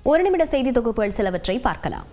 ஒரு நிமிட செய்தி தொகுப்புகள் சிலவற்றை பார்க்கலாம்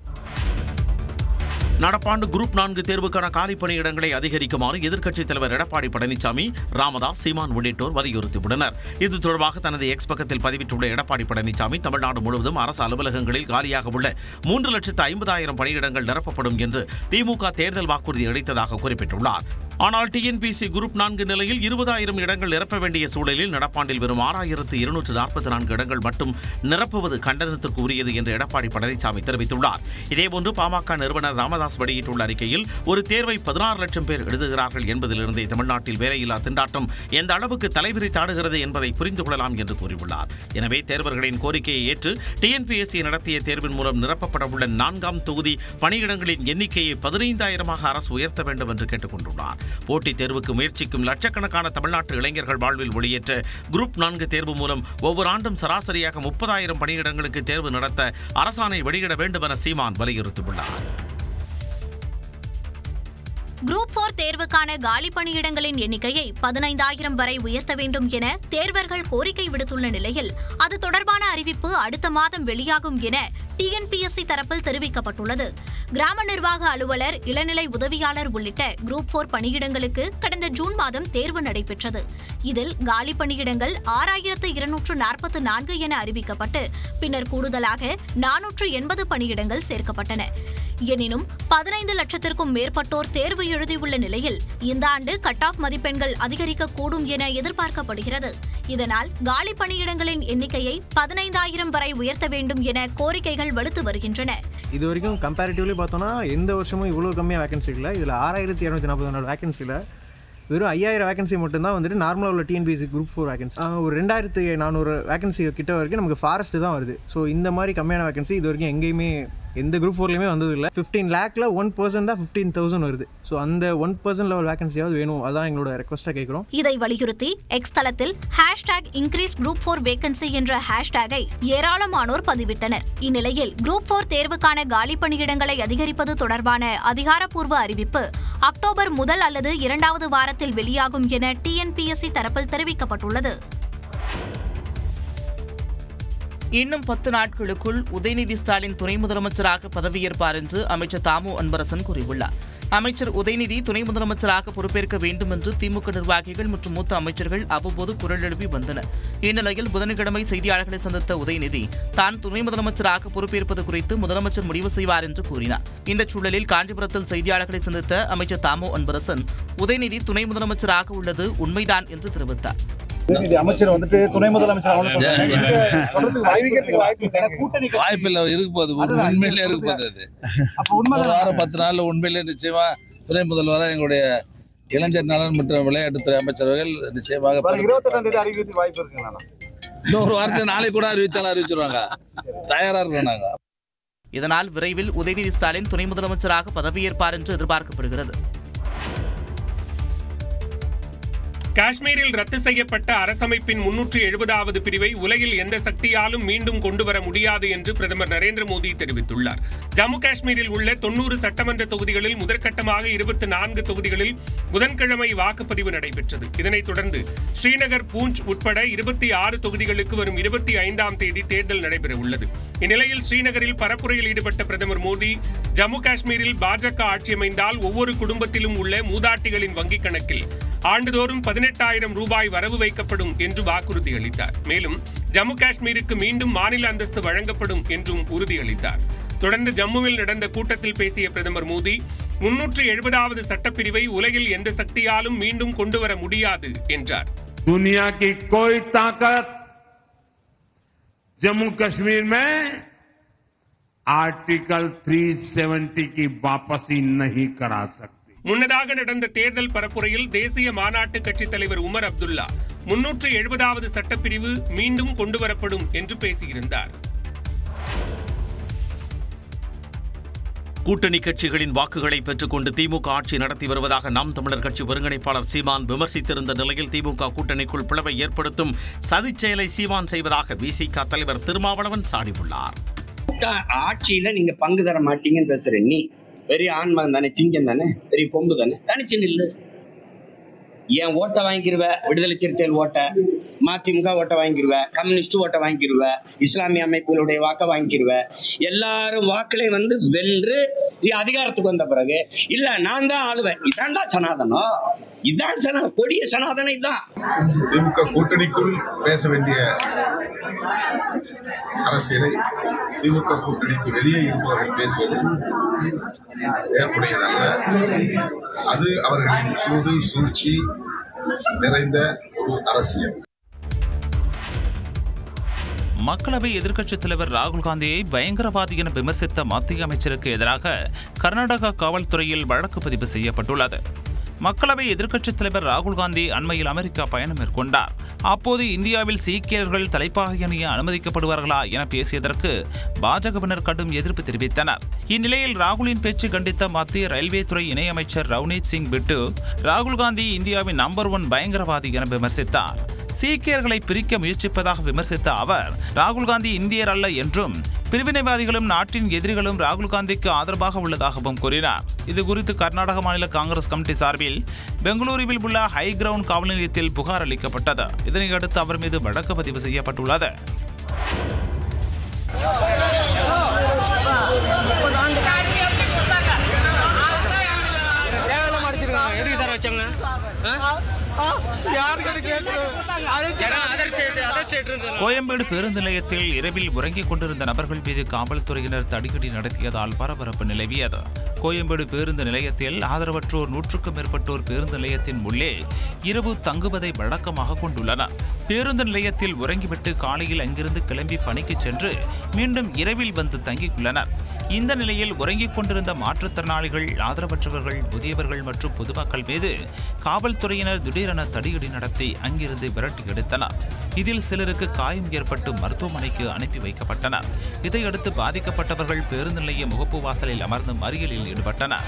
நடப்பாண்டு குரூப் நான்கு தேர்வுக்கான காலி பணியிடங்களை அதிகரிக்குமாறு எதிர்க்கட்சித் தலைவர் எடப்பாடி பழனிசாமி ராமதாஸ் சீமான் உள்ளிட்டோர் வலியுறுத்தியுள்ளனர் இது தொடர்பாக தனது எக்ஸ் பக்கத்தில் பதிவிட்டுள்ள எடப்பாடி பழனிசாமி தமிழ்நாடு முழுவதும் அரசு அலுவலகங்களில் காலியாக உள்ள மூன்று லட்சத்து ஐம்பதாயிரம் பணியிடங்கள் நிரப்பப்படும் என்று திமுக தேர்தல் வாக்குறுதி அளித்ததாக குறிப்பிட்டுள்ளார் ஆனால் டிஎன்பிசி குரூப் நான்கு நிலையில் இருபதாயிரம் இடங்கள் நிரப்ப வேண்டிய சூழலில் நடப்பாண்டில் வெறும் ஆறாயிரத்து இருநூற்று நாற்பத்தி நான்கு இடங்கள் மட்டும் நிரப்புவது கண்டனத்திற்கு உரியது என்று எடப்பாடி பழனிசாமி தெரிவித்துள்ளார் இதேபோன்று பாமக நிறுவனர் ராமதாஸ் வெளியிட்டுள்ள அறிக்கையில் ஒரு தேர்வை பதினாறு லட்சம் பேர் எழுதுகிறார்கள் என்பதிலிருந்தே தமிழ்நாட்டில் வேலையில்லா திண்டாட்டம் எந்த அளவுக்கு தலைவிரித்தாடுகிறது என்பதை புரிந்து கொள்ளலாம் என்று கூறியுள்ளார் எனவே தேர்வர்களின் கோரிக்கையை ஏற்று டிஎன்பிஎஸ்சி நடத்திய தேர்வின் மூலம் நிரப்பப்பட உள்ள நான்காம் தொகுதி பணியிடங்களின் எண்ணிக்கையை பதினைந்தாயிரமாக அரசு உயர்த்த வேண்டும் என்று கேட்டுக் கொண்டுள்ளார் போட்டித் தேர்வுக்கு முயற்சிக்கும் லட்சக்கணக்கான தமிழ்நாட்டு இளைஞர்கள் வாழ்வில் ஒளியேற்ற குரூப் நான்கு தேர்வு மூலம் ஒவ்வொரு ஆண்டும் சராசரியாக முப்பதாயிரம் பணியிடங்களுக்கு தேர்வு நடத்த அரசாணை வெளியிட வேண்டும் என சீமான் வலியுறுத்தியுள்ளார் குரூப் போர் தேர்வுக்கான காலி பணியிடங்களின் எண்ணிக்கையை பதினைந்தாயிரம் வரை உயர்த்த வேண்டும் என தேர்வர்கள் கோரிக்கை விடுத்துள்ள நிலையில் அது தொடர்பான அறிவிப்பு அடுத்த மாதம் வெளியாகும் என டிஎன்பிஎஸ்சி தரப்பில் தெரிவிக்கப்பட்டுள்ளது கிராம நிர்வாக அலுவலர் இளநிலை உதவியாளர் உள்ளிட்ட குரூப் போர் பணியிடங்களுக்கு கடந்த ஜூன் மாதம் தேர்வு நடைபெற்றது இதில் காலி பணியிடங்கள் ஆறாயிரத்து இருநூற்று நாற்பத்து நான்கு என அறிவிக்கப்பட்டு பின்னர் கூடுதலாக நானூற்று எண்பது பணியிடங்கள் சேர்க்கப்பட்டன எனினும் பதினைந்து லட்சத்திற்கும் மேற்பட்டோர் தேர்வு எழுதியுள்ள நிலையில் இந்த ஆண்டு கட் ஆஃப் மதிப்பெண்கள் அதிகரிக்கக்கூடும் என எதிர்பார்க்கப்படுகிறது இதனால் காலி பணியிடங்களின் எண்ணிக்கையை பதினைந்தாயிரம் வரை உயர்த்த வேண்டும் என கோரிக்கைகள் வலுத்து வருகின்றன இது வரைக்கும் கம்பேரிட்டிவ்லி பார்த்தோன்னா எந்த வருஷமும் இவ்வளோ கம்மியாக வேகன்சி இல்லை இதில் ஆறாயிரத்தி இரநூத்தி நாற்பத்தி நாலு வேகன்சியில் வெறும் ஐயாயிரம் வேகன்சி மட்டும்தான் வந்துட்டு நார்மலாக உள்ள டிஎன்பிஎஸ்சி குரூப் ஃபோர் வேகன்சி ஒரு ரெண்டாயிரத்து நானூறு வேகன்சி கிட்ட வரைக்கும் நமக்கு ஃபாரஸ்ட் தான் வருது ஸோ இந்த மாதிரி கம்மியான வேகன்சி இது வரைக்கும் எங்கேயுமே எந்த குரூப் ஃபோர்லையுமே வந்தது இல்லை ஃபிஃப்டீன் லேக்கில் ஒன் பர்சன்ட் தான் ஃபிஃப்டீன் தௌசண்ட் வருது ஸோ அந்த ஒன் பர்சன்ட் லெவல் வேகன்சியாவது வேணும் அதான் எங்களோட ரெக்வஸ்ட்டாக கேட்குறோம் இதை வலியுறுத்தி எக்ஸ் தளத்தில் hashtag increase group four vacancy என்ற ஹேஷ்டேகை ஏராளமானோர் பதிவிட்டனர் இந்நிலையில் குரூப் போர் தேர்வுக்கான காலி பணியிடங்களை அதிகரிப்பது தொடர்பான அதிகாரப்பூர்வ அறிவிப்பு அக்டோபர் முதல் அல்லது இரண்டாவது வாரத்தில் வெளியாகும் என டிஎன்பிஎஸ்சி தரப்பில் தெரிவிக்கப்பட்டுள்ளது இன்னும் பத்து நாட்களுக்குள் உதயநிதி ஸ்டாலின் துணை முதலமைச்சராக பதவியேற்பார் என்று அமைச்சர் தாமு அன்பரசன் கூறியுள்ளார் அமைச்சர் உதயநிதி துணை முதலமைச்சராக பொறுப்பேற்க வேண்டும் என்று திமுக நிர்வாகிகள் மற்றும் மூத்த அமைச்சர்கள் அவ்வப்போது குரல் எழுப்பி வந்தனர் இந்நிலையில் புதன்கிழமை செய்தியாளர்களை சந்தித்த உதயநிதி தான் துணை முதலமைச்சராக பொறுப்பேற்பது குறித்து முதலமைச்சர் முடிவு செய்வார் என்று கூறினார் இந்த சூழலில் காஞ்சிபுரத்தில் செய்தியாளர்களை சந்தித்த அமைச்சர் தாமு அன்பரசன் உதயநிதி துணை முதலமைச்சராக உள்ளது உண்மைதான் என்று தெரிவித்தார் உதயநிதி அமைச்சர் வந்துட்டு துணை முதலமைச்சர் ஆகணும்னு சொல்றாங்க. நீங்க சொல்றதுக்கு வாய்ப்பு வாய்ப்பு இருக்கு. ஏன்னா கூட்டணி கட்சி- வாய்ப்பில்லை இருக்கு போது அதுதான் உண்மையிலே நீங்க இருக்கு போது அது அப்ப உண்மைதான் ஒரு வாரம் பத்து நாள்ல உண்மையிலே நிச்சயமா துணை முதல்வராக எங்களுடைய இளைஞர் நலன் மற்றும் விளையாட்டுத்துறை அமைச்சர்கள் நிச்சயமாக வர பொறுப்பு- இருபத்தெட்டாம் தேதி அறிவிக்கிறதுக்கு வாய்ப்பு இருக்குங்களா இன்னொரு வாரத்தை நாளைக்கு கூட அறிவிச்சாலும் அறிவிச்சிருவாங்க தயாரா இருக்கோம் நாங்க இதனால் விரைவில் உதயநிதி ஸ்டாலின் துணை முதலமைச்சராக பதவியேற்பார் என்று எதிர்பார்க்கப்படுகிறது காஷ்மீரில் ரத்து செய்யப்பட்ட அரசமைப்பின் முன்னூற்று எழுபதாவது பிரிவை உலகில் எந்த சக்தியாலும் மீண்டும் கொண்டுவர முடியாது என்று பிரதமர் நரேந்திர மோடி தெரிவித்துள்ளார் ஜம்மு காஷ்மீரில் உள்ள தொன்னூறு சட்டமன்ற தொகுதிகளில் முதற்கட்டமாக இருபத்தி நான்கு தொகுதிகளில் புதன்கிழமை வாக்குப்பதிவு நடைபெற்றது இதனைத் தொடர்ந்து ஸ்ரீநகர் பூஞ்ச் உட்பட இருபத்தி ஆறு தொகுதிகளுக்கு வரும் இருபத்தி ஐந்தாம் தேதி தேர்தல் நடைபெற உள்ளது இந்நிலையில் ஸ்ரீநகரில் பரப்புரையில் ஈடுபட்ட பிரதமர் மோடி ஜம்மு காஷ்மீரில் பாஜக ஆட்சி அமைந்தால் ஒவ்வொரு குடும்பத்திலும் உள்ள மூதாட்டிகளின் வங்கிக் கணக்கில் ஆண்டுதோறும் பதினெட்டாயிரம் ரூபாய் வரவு வைக்கப்படும் என்று வாக்குறுதி அளித்தார் மேலும் ஜம்மு காஷ்மீருக்கு மீண்டும் மாநில அந்தஸ்து வழங்கப்படும் என்றும் உறுதியளித்தார் தொடர்ந்து ஜம்முவில் நடந்த கூட்டத்தில் பேசிய பிரதமர் மோடி முன்னூற்று எழுபதாவது சட்டப்பிரிவை உலகில் எந்த சக்தியாலும் மீண்டும் கொண்டுவர முடியாது என்றார் दुनिया की कोई ताकत जम्मू कश्मीर में आर्टिकल 370 की वापसी नहीं करा सकती முன்னதாக நடந்த தேர்தல் பரப்புரையில் தேசிய மாநாட்டு கட்சித் தலைவர் உமர் அப்துல்லா முன்னூற்று எழுபதாவது சட்டப்பிரிவு மீண்டும் கொண்டுவரப்படும் என்று பேசியிருந்தார் கூட்டணி கட்சிகளின் வாக்குகளை பெற்றுக்கொண்டு திமுக ஆட்சி நடத்தி வருவதாக நாம் தமிழர் கட்சி ஒருங்கிணைப்பாளர் சீமான் விமர்சித்திருந்த நிலையில் திமுக கூட்டணிக்குள் பிளவை ஏற்படுத்தும் சதிச் செயலை சீமான் செய்வதாக விசிக தலைவர் திருமாவளவன் சாடியுள்ளார் ஆட்சியில நீங்க பங்கு தர மாட்டீங்கன்னு பேசுற நீ பெரிய ஆண்மகன் தானே சிங்கம் தானே பெரிய கொம்பு தானே தனிச்சு நில்லு என் ஓட்டை வாங்கிக்கிருவ விடுதலை சிறுத்தைகள் ஓட்டை மதிமுக ஓட்டை வாங்கிடுவ கம்யூனிஸ்ட் ஓட்டை வாங்கிடுவ இஸ்லாமிய அமைப்புகளுடைய வாக்கை வாங்கிடுவ எல்லாரும் வாக்களை வந்து வென்று நீ அதிகாரத்துக்கு வந்த பிறகு இல்ல நான் தான் ஆளுவேன் இதான்டா சனாதனம் இதான் சனா கொடிய சனாதனம் இதான் திமுக கூட்டணிக்குள் பேச வேண்டிய அரசியலை திமுக கூட்டணிக்கு வெளியே இருப்பவர்கள் பேசுவது ஏற்புடையதல்ல அது அவர்களின் சூது சூழ்ச்சி நிறைந்த ஒரு அரசியல் மக்களவை எதிர்க்கட்சித் தலைவர் ராகுல் காந்தியை பயங்கரவாதி என விமர்சித்த மத்திய அமைச்சருக்கு எதிராக கர்நாடகா காவல்துறையில் வழக்கு பதிவு செய்யப்பட்டுள்ளது மக்களவை எதிர்க்கட்சித் தலைவர் ராகுல் காந்தி அண்மையில் அமெரிக்கா பயணம் மேற்கொண்டார் அப்போது இந்தியாவில் சீக்கியர்கள் தலைப்பாகை அணிய அனுமதிக்கப்படுவார்களா என பேசியதற்கு பாஜகவினர் கடும் எதிர்ப்பு தெரிவித்தனர் இந்நிலையில் ராகுலின் பேச்சு கண்டித்த மத்திய ரயில்வே துறை இணையமைச்சர் ரவ்னீத் சிங் பிட்டு ராகுல் காந்தி இந்தியாவின் நம்பர் ஒன் பயங்கரவாதி என விமர்சித்தார் சீக்கியர்களை பிரிக்க முயற்சிப்பதாக விமர்சித்த அவர் ராகுல் காந்தி இந்தியர் அல்ல என்றும் பிரிவினைவாதிகளும் நாட்டின் எதிரிகளும் ராகுல் காந்திக்கு ஆதரவாக உள்ளதாகவும் கூறினார் இது குறித்து கர்நாடக மாநில காங்கிரஸ் கமிட்டி சார்பில் பெங்களூருவில் உள்ள ஹை கிரவுண்ட் காவல் நிலையத்தில் புகார் அளிக்கப்பட்டது இதனையடுத்து அவர் மீது வழக்கு பதிவு செய்யப்பட்டுள்ளது எதுக்கு சார் வச்சாங்க கோயம்பேடு பேருந்து நிலையத்தில் இரவில் உறங்கிக் கொண்டிருந்த நபர்கள் மீது காவல்துறையினர் தடியடி நடத்தியதால் பரபரப்பு நிலவியது கோயம்பேடு பேருந்து நிலையத்தில் ஆதரவற்றோர் நூற்றுக்கும் மேற்பட்டோர் பேருந்து நிலையத்தின் உள்ளே இரவு தங்குவதை வழக்கமாக கொண்டுள்ளனர் பேருந்து நிலையத்தில் உறங்கிவிட்டு காலையில் அங்கிருந்து கிளம்பி பணிக்கு சென்று மீண்டும் இரவில் வந்து தங்கியுள்ளனர் இந்த நிலையில் உறங்கிக் கொண்டிருந்த மாற்றுத்திறனாளிகள் ஆதரவற்றவர்கள் முதியவர்கள் மற்றும் பொதுமக்கள் மீது காவல்துறையினர் திடீரென தடியடி நடத்தி அங்கிருந்து விரட்டி எடுத்தனர் இதில் சிலருக்கு காயம் ஏற்பட்டு மருத்துவமனைக்கு அனுப்பி வைக்கப்பட்டனர் இதையடுத்து பாதிக்கப்பட்டவர்கள் பேருந்து நிலைய முகப்பு வாசலில் அமர்ந்து மறியலில் ஈடுபட்டனர்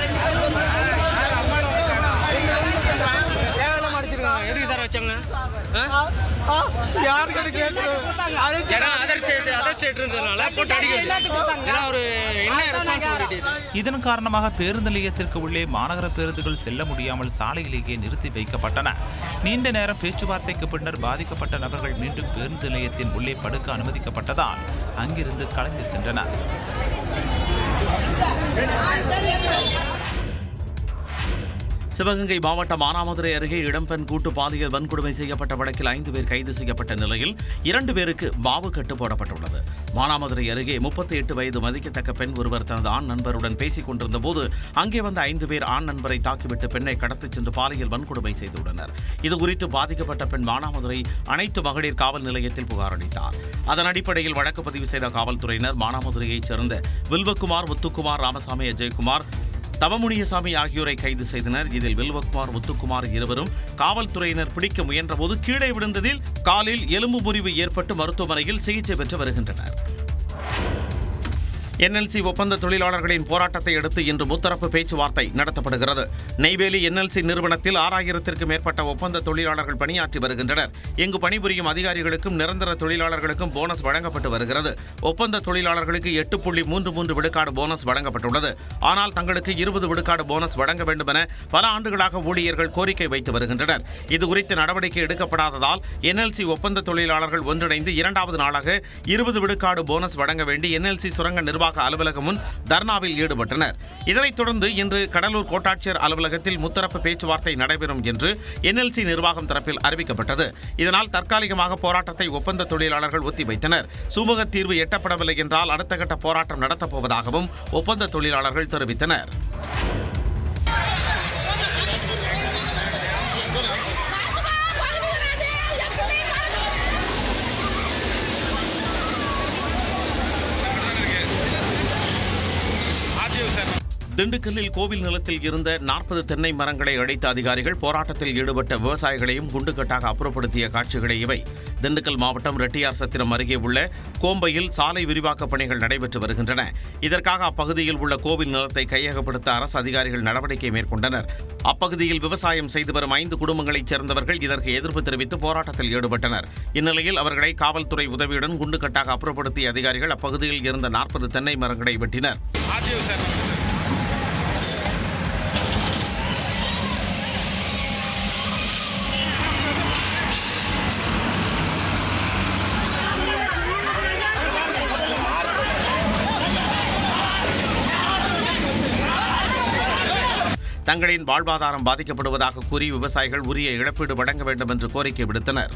எதுக்கு சார் வச்சாங்க யாருக்கு கேட்கணும் அதர் ஸ்டேட் அதர் ஸ்டேட் இருந்ததுனால போட்டு அடிக்கிறது ஏன்னா ஒரு என்ன ரெஸ்பான்சிபிலிட்டி இதன் காரணமாக பேருந்து நிலையத்திற்கு உள்ளே மாநகர பேருந்துகள் செல்ல முடியாமல் சாலையிலேயே நிறுத்தி வைக்கப்பட்டன நீண்ட நேரம் பேச்சுவார்த்தைக்கு பின்னர் பாதிக்கப்பட்ட நபர்கள் மீண்டும் பேருந்து நிலையத்தின் உள்ளே படுக்க அனுமதிக்கப்பட்டதால் அங்கிருந்து கிளம்பி சென்றனர் சிவகங்கை மாவட்டம் மானாமதுரை அருகே இளம்பெண் கூட்டு பாலியல் வன்கொடுமை செய்யப்பட்ட வழக்கில் ஐந்து பேர் கைது செய்யப்பட்ட நிலையில் இரண்டு பேருக்கு மாவு கட்டு போடப்பட்டுள்ளது மானாமதுரை அருகே முப்பத்தி எட்டு வயது மதிக்கத்தக்க பெண் ஒருவர் தனது ஆண் நண்பருடன் பேசிக் கொண்டிருந்த போது அங்கே வந்த ஐந்து பேர் ஆண் நண்பரை தாக்கிவிட்டு பெண்ணை கடத்திச் சென்று பாலியல் வன்கொடுமை செய்துள்ளனர் இதுகுறித்து பாதிக்கப்பட்ட பெண் மானாமதுரை அனைத்து மகளிர் காவல் நிலையத்தில் புகார் அளித்தார் அதன் அடிப்படையில் வழக்கு பதிவு செய்த காவல்துறையினர் மானாமதுரையைச் சேர்ந்த வில்வகுமார் முத்துக்குமார் ராமசாமி அஜயகுமார் தவமுனியசாமி ஆகியோரை கைது செய்தனர் இதில் வில்வகுமார் முத்துக்குமார் இருவரும் காவல்துறையினர் பிடிக்க முயன்றபோது கீழே விழுந்ததில் காலில் எலும்பு முறிவு ஏற்பட்டு மருத்துவமனையில் சிகிச்சை பெற்று வருகின்றனர் என்எல்சி ஒப்பந்த தொழிலாளர்களின் போராட்டத்தை அடுத்து இன்று முத்தரப்பு பேச்சுவார்த்தை நடத்தப்படுகிறது நெய்வேலி என்எல்சி நிறுவனத்தில் ஆறாயிரத்திற்கும் மேற்பட்ட ஒப்பந்த தொழிலாளர்கள் பணியாற்றி வருகின்றனர் இங்கு பணிபுரியும் அதிகாரிகளுக்கும் நிரந்தர தொழிலாளர்களுக்கும் போனஸ் வழங்கப்பட்டு வருகிறது ஒப்பந்த தொழிலாளர்களுக்கு எட்டு புள்ளி மூன்று மூன்று விழுக்காடு போனஸ் வழங்கப்பட்டுள்ளது ஆனால் தங்களுக்கு இருபது விழுக்காடு போனஸ் வழங்க வேண்டும் என பல ஆண்டுகளாக ஊழியர்கள் கோரிக்கை வைத்து வருகின்றனர் இதுகுறித்து நடவடிக்கை எடுக்கப்படாததால் என்எல்சி ஒப்பந்த தொழிலாளர்கள் ஒன்றிணைந்து இரண்டாவது நாளாக இருபது விழுக்காடு போனஸ் வழங்க வேண்டி என்எல்சி சுரங்க நிர்வாக அலுவலகம் முன் தர்ணாவில் ஈடுபட்டனர் இதனைத் தொடர்ந்து இன்று கடலூர் கோட்டாட்சியர் அலுவலகத்தில் முத்தரப்பு பேச்சுவார்த்தை நடைபெறும் என்று என்எல்சி நிர்வாகம் தரப்பில் அறிவிக்கப்பட்டது இதனால் தற்காலிகமாக போராட்டத்தை ஒப்பந்த தொழிலாளர்கள் ஒத்திவைத்தனர் சுமூக தீர்வு எட்டப்படவில்லை என்றால் அடுத்த கட்ட போராட்டம் நடத்தப் போவதாகவும் ஒப்பந்த தொழிலாளர்கள் தெரிவித்தனர் திண்டுக்கல்லில் கோவில் நிலத்தில் இருந்த நாற்பது தென்னை மரங்களை அழைத்த அதிகாரிகள் போராட்டத்தில் ஈடுபட்ட விவசாயிகளையும் குண்டுக்கட்டாக அப்புறப்படுத்திய காட்சிகளை இவை திண்டுக்கல் மாவட்டம் ரெட்டியார் சத்திரம் அருகே உள்ள கோம்பையில் சாலை விரிவாக்கப் பணிகள் நடைபெற்று வருகின்றன இதற்காக அப்பகுதியில் உள்ள கோவில் நிலத்தை கையகப்படுத்த அரசு அதிகாரிகள் நடவடிக்கை மேற்கொண்டனர் அப்பகுதியில் விவசாயம் செய்து வரும் ஐந்து குடும்பங்களைச் சேர்ந்தவர்கள் இதற்கு எதிர்ப்பு தெரிவித்து போராட்டத்தில் ஈடுபட்டனர் இந்நிலையில் அவர்களை காவல்துறை உதவியுடன் குண்டுக்கட்டாக அப்புறப்படுத்திய அதிகாரிகள் அப்பகுதியில் இருந்த நாற்பது தென்னை மரங்களை வெட்டினர் தங்களின் வாழ்வாதாரம் பாதிக்கப்படுவதாக கூறி விவசாயிகள் உரிய இழப்பீடு வழங்க வேண்டும் என்று கோரிக்கை விடுத்தனர்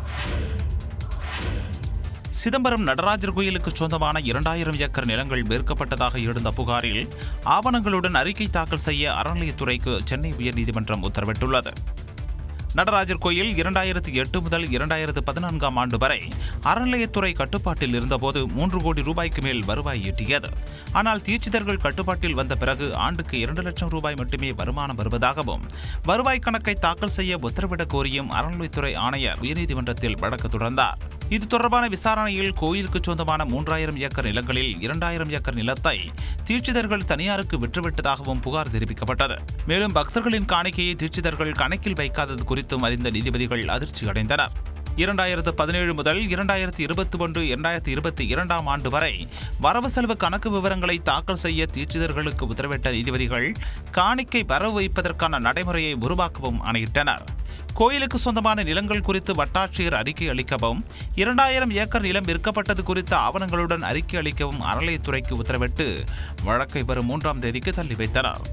சிதம்பரம் நடராஜர் கோயிலுக்கு சொந்தமான இரண்டாயிரம் ஏக்கர் நிலங்கள் விற்கப்பட்டதாக எழுந்த புகாரில் ஆவணங்களுடன் அறிக்கை தாக்கல் செய்ய அறநிலையத்துறைக்கு சென்னை உயர்நீதிமன்றம் உத்தரவிட்டுள்ளது நடராஜர் கோயில் இரண்டாயிரத்தி எட்டு முதல் இரண்டாயிரத்து பதினான்காம் ஆண்டு வரை அறநிலையத்துறை கட்டுப்பாட்டில் இருந்தபோது மூன்று கோடி ரூபாய்க்கு மேல் வருவாய் ஈட்டியது ஆனால் தீட்சிதர்கள் கட்டுப்பாட்டில் வந்த பிறகு ஆண்டுக்கு இரண்டு லட்சம் ரூபாய் மட்டுமே வருமானம் வருவதாகவும் வருவாய் கணக்கை தாக்கல் செய்ய உத்தரவிடக் கோரியும் அறநிலையத்துறை ஆணையர் உயர்நீதிமன்றத்தில் வழக்கு தொடர்ந்தார் இது தொடர்பான விசாரணையில் கோயிலுக்கு சொந்தமான மூன்றாயிரம் ஏக்கர் நிலங்களில் இரண்டாயிரம் ஏக்கர் நிலத்தை தீட்சிதர்கள் தனியாருக்கு விற்றுவிட்டதாகவும் புகார் தெரிவிக்கப்பட்டது மேலும் பக்தர்களின் காணிக்கையை தீட்சிதர்கள் கணக்கில் வைக்காதது குறித்தும் அறிந்த நீதிபதிகள் அதிர்ச்சி அடைந்தனர் இரண்டாயிரத்து பதினேழு முதல் இரண்டாயிரத்தி இருபத்தி ஒன்று இரண்டாயிரத்தி இருபத்தி இரண்டாம் ஆண்டு வரை வரவு செலவு கணக்கு விவரங்களை தாக்கல் செய்ய தீட்சிதர்களுக்கு உத்தரவிட்ட நீதிபதிகள் காணிக்கை வரவு வைப்பதற்கான நடைமுறையை உருவாக்கவும் ஆணையிட்டனர் கோயிலுக்கு சொந்தமான நிலங்கள் குறித்து வட்டாட்சியர் அறிக்கை அளிக்கவும் இரண்டாயிரம் ஏக்கர் நிலம் விற்கப்பட்டது குறித்த ஆவணங்களுடன் அறிக்கை அளிக்கவும் அறநிலையத்துறைக்கு உத்தரவிட்டு வழக்கை வரும் மூன்றாம் தேதிக்கு தள்ளி வைத்தனர்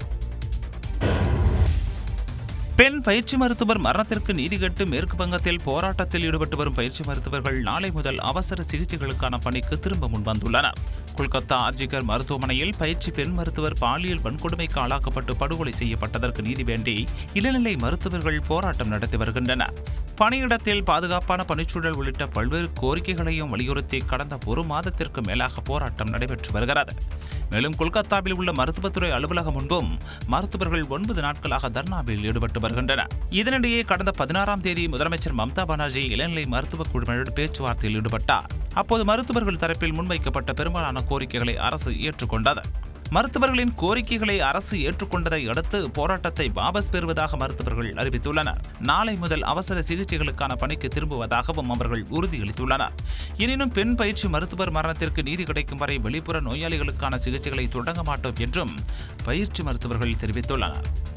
பெண் பயிற்சி மருத்துவர் மரணத்திற்கு நீதி கேட்டு மேற்கு வங்கத்தில் போராட்டத்தில் ஈடுபட்டு வரும் பயிற்சி மருத்துவர்கள் நாளை முதல் அவசர சிகிச்சைகளுக்கான பணிக்கு திரும்ப முன்வந்துள்ளனர் கொல்கத்தா ஆர்ஜிகர் மருத்துவமனையில் பயிற்சி பெண் மருத்துவர் பாலியல் வன்கொடுமைக்கு ஆளாக்கப்பட்டு படுகொலை செய்யப்பட்டதற்கு நீதி வேண்டி இளநிலை மருத்துவர்கள் போராட்டம் நடத்தி வருகின்றனர் பணியிடத்தில் பாதுகாப்பான பணிச்சூழல் உள்ளிட்ட பல்வேறு கோரிக்கைகளையும் வலியுறுத்தி கடந்த ஒரு மாதத்திற்கு மேலாக போராட்டம் நடைபெற்று வருகிறது மேலும் கொல்கத்தாவில் உள்ள மருத்துவத்துறை அலுவலகம் முன்பும் மருத்துவர்கள் ஒன்பது நாட்களாக தர்ணாவில் ஈடுபட்டு வருகின்றனர் இதனிடையே கடந்த பதினாறாம் தேதி முதலமைச்சர் மம்தா பானர்ஜி இளநிலை மருத்துவ குழுவினருடன் பேச்சுவார்த்தையில் ஈடுபட்டார் அப்போது மருத்துவர்கள் தரப்பில் முன்வைக்கப்பட்ட பெரும்பாலான கோரிக்கைகளை அரசு ஏற்றுக்கொண்டது மருத்துவர்களின் கோரிக்கைகளை அரசு ஏற்றுக்கொண்டதை அடுத்து போராட்டத்தை வாபஸ் பெறுவதாக மருத்துவர்கள் அறிவித்துள்ளனர் நாளை முதல் அவசர சிகிச்சைகளுக்கான பணிக்கு திரும்புவதாகவும் அவர்கள் உறுதியளித்துள்ளனர் எனினும் பெண் பயிற்சி மருத்துவர் மரணத்திற்கு நீதி கிடைக்கும் வரை வெளிப்புற நோயாளிகளுக்கான சிகிச்சைகளை தொடங்க மாட்டோம் என்றும் பயிற்சி மருத்துவர்கள் தெரிவித்துள்ளனர்